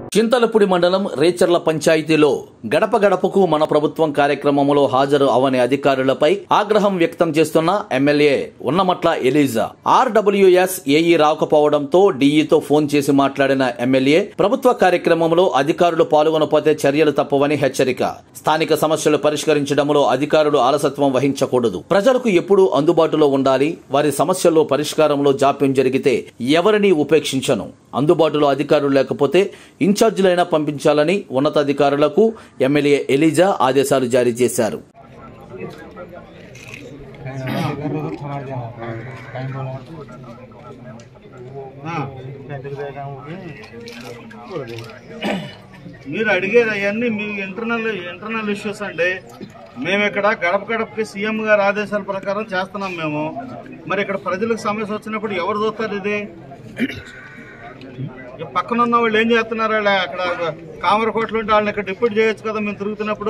చింతలపూడి మండలం రేచర్ల పంచాయతీలో గడప గడపకు మన ప్రభుత్వం కార్యక్రమంలో హాజరు అవని అధికారులపై ఆగ్రహం వ్యక్తం చేస్తున్న MLA Unnamatla Eliza RWS AE రాకపోవడంతో డీఈతో ఫోన్ చేసి మాట్లాడిన ఎమ్మెల్యే ప్రభుత్వ కార్యక్రమంలో అధికారులు పాల్గొనకపోతే చర్యలు తప్పవని హెచ్చరిక స్థానిక సమస్యలు పరిష్కరించడంలో అధికారులు అలసత్వం వహించకూడదు ప్రజలకు ఎప్పుడూ అందుబాటులో ఉండాలి వారి సమస్యల్లో పరిష్కారంలో జాప్యం జరిగితే ఎవరిని ఉపేక్షించను అందుబాటులో అధికారులు లేకపోతే ఇన్ఛార్జీలైనా పంపించాలని ఉన్నతాధికారులకు ఎమ్మెల్యే ఎలిజా ఆదేశాలు జారీ చేశారు మీరు అడిగేది అవన్నీ మీ ఇంటర్నల్ ఇంటర్నల్ ఇష్యూస్ అండి మేము ఇక్కడ గడప గడపకి సీఎం గారి ఆదేశాల ప్రకారం చేస్తున్నాం మేము మరి ఇక్కడ ప్రజలకు సమస్య వచ్చినప్పుడు ఎవరు చూస్తారు ఇది ఇక పక్కన ఉన్న వాళ్ళు ఏం చేస్తున్నారు వాళ్ళ అక్కడ కామరకోట్లు ఉంటే వాళ్ళని ఇక్కడ డిప్యూట్ చేయొచ్చు కదా మేము తిరుగుతున్నప్పుడు